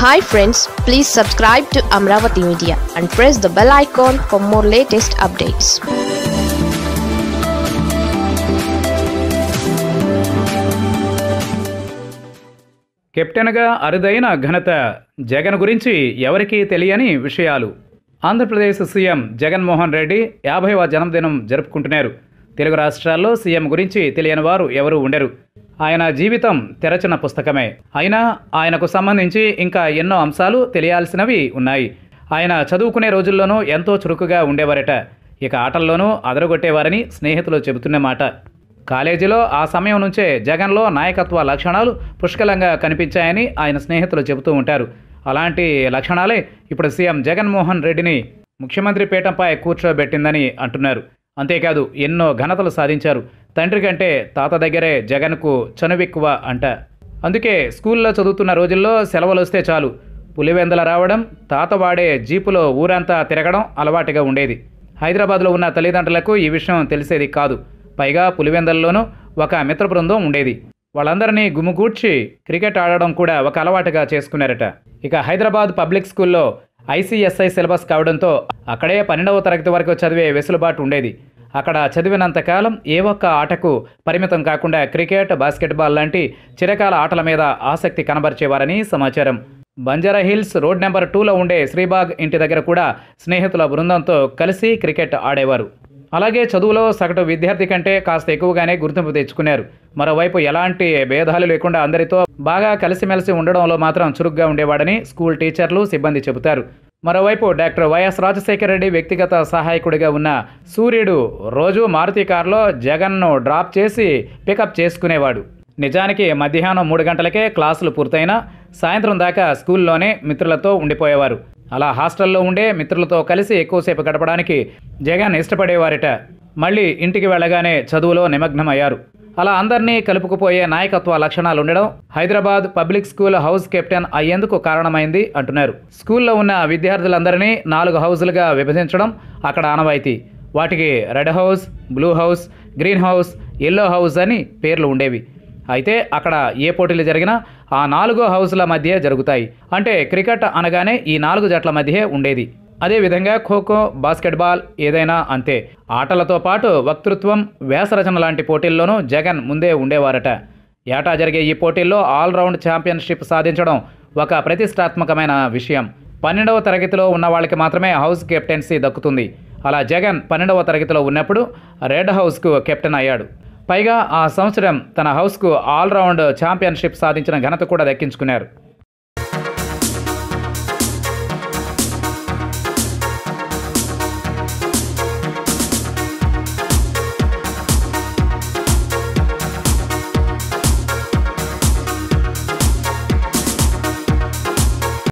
hi friends please subscribe to Amaravati media and press the bell icon for more latest updates కెప్టెన్గా అరుదైన ఘనత జగన్ గురించి ఎవరికీ తెలియని విషయాలు ఆంధ్రప్రదేశ్ సీఎం జగన్మోహన్ రెడ్డి యాభైవ జన్మదినం జరుపుకుంటున్నారు తెలుగు రాష్ట్రాల్లో సీఎం గురించి తెలియని వారు ఎవరూ ఉండరు ఆయన జీవితం తెరచిన పుస్తకమే అయినా ఆయనకు సంబంధించి ఇంకా ఎన్నో అంశాలు తెలియాల్సినవి ఉన్నాయి ఆయన చదువుకునే రోజుల్లోనూ ఎంతో చురుకుగా ఉండేవారట ఇక ఆటల్లోనూ అదరగొట్టేవారని స్నేహితులు చెబుతున్న మాట కాలేజీలో ఆ సమయం నుంచే జగన్లో నాయకత్వ లక్షణాలు పుష్కలంగా కనిపించాయని ఆయన స్నేహితులు చెబుతూ ఉంటారు అలాంటి లక్షణాలే ఇప్పుడు సీఎం జగన్మోహన్ రెడ్డిని ముఖ్యమంత్రి పీఠంపై కూర్చోబెట్టిందని అంటున్నారు అంతేకాదు ఎన్నో ఘనతలు సాధించారు తండ్రి కంటే తాత దగ్గరే జగన్కు చనువెక్కువ అంట అందుకే స్కూల్లో చదువుతున్న రోజుల్లో సెలవులు వస్తే చాలు పులివెందల రావడం తాత వాడే జీపులో ఊరంతా తిరగడం అలవాటుగా ఉండేది హైదరాబాద్లో ఉన్న తల్లిదండ్రులకు ఈ విషయం తెలిసేది కాదు పైగా పులివెందల్లోనూ ఒక మిత్ర బృందం ఉండేది వాళ్ళందరినీ గుమ్ముగూడ్చి క్రికెట్ ఆడడం కూడా ఒక అలవాటుగా చేసుకున్నారట ఇక హైదరాబాద్ పబ్లిక్ స్కూల్లో ఐసీఎస్ఐ సిలబస్ కావడంతో అక్కడే పన్నెండవ తరగతి వరకు చదివే వెసులుబాటు ఉండేది అక్కడ చదివినంత కాలం ఏ ఒక్క ఆటకు పరిమితం కాకుండా క్రికెట్ బాస్కెట్బాల్ లాంటి చిరకాల ఆటల మీద ఆసక్తి కనబరిచేవారని సమాచారం బంజారా హిల్స్ రోడ్ నెంబర్ టూలో ఉండే శ్రీబాగ్ ఇంటి దగ్గర కూడా స్నేహితుల బృందంతో కలిసి క్రికెట్ ఆడేవారు అలాగే చదువులో సగటు విద్యార్థి కంటే కాస్త ఎక్కువగానే గుర్తింపు తెచ్చుకున్నారు మరోవైపు ఎలాంటి భేదాలు లేకుండా అందరితో బాగా కలిసిమెలిసి ఉండడంలో మాత్రం చురుగ్గా ఉండేవాడని స్కూల్ టీచర్లు సిబ్బంది చెబుతారు మరోవైపు డాక్టర్ వైఎస్ రాజశేఖర రెడ్డి వ్యక్తిగత సహాయకుడిగా ఉన్న సూర్యుడు రోజు మారుతి కారులో జగన్ను డ్రాప్ చేసి పికప్ చేసుకునేవాడు నిజానికి మధ్యాహ్నం మూడు గంటలకే క్లాసులు పూర్తయినా సాయంత్రం దాకా స్కూల్లోనే మిత్రులతో ఉండిపోయేవారు అలా హాస్టల్లో ఉండే మిత్రులతో కలిసి ఎక్కువసేపు గడపడానికి జగన్ ఇష్టపడేవారట మళ్ళీ ఇంటికి వెళ్ళగానే చదువులో నిమగ్నమయ్యారు అలా అందరినీ కలుపుకుపోయే నాయకత్వ లక్షణాలు ఉండడం Hyderabad public school house captain అయ్యేందుకు కారణమైంది అంటున్నారు స్కూల్లో ఉన్న విద్యార్థులందరినీ నాలుగు హౌజులుగా విభజించడం అక్కడ ఆనవాయితీ వాటికి red house blue house green house yellow house అని పేర్లు ఉండేవి అయితే అక్కడ ఏ పోటీలు జరిగినా ఆ నాలుగు హౌస్ల మధ్య జరుగుతాయి అంటే క్రికెట్ అనగానే ఈ నాలుగు జట్ల మధ్య ఉండేది అదేవిధంగా ఖోఖో బాస్కెట్బాల్ ఏదైనా అంతే ఆటలతో పాటు వక్తృత్వం వ్యాసరచన లాంటి పోటీల్లోనూ జగన్ ముందే ఉండేవారట ఏటా జరిగే ఈ పోటీల్లో ఆల్రౌండ్ ఛాంపియన్షిప్ సాధించడం ఒక ప్రతిష్టాత్మకమైన విషయం పన్నెండవ తరగతిలో ఉన్న వాళ్ళకి మాత్రమే హౌస్ కెప్టెన్సీ దక్కుతుంది అలా జగన్ పన్నెండవ తరగతిలో ఉన్నప్పుడు రెడ్ హౌస్కు కెప్టెన్ అయ్యాడు పైగా ఆ సంవత్సరం తన హౌస్కు ఆల్రౌండ్ ఛాంపియన్షిప్ సాధించిన ఘనత కూడా దక్కించుకున్నారు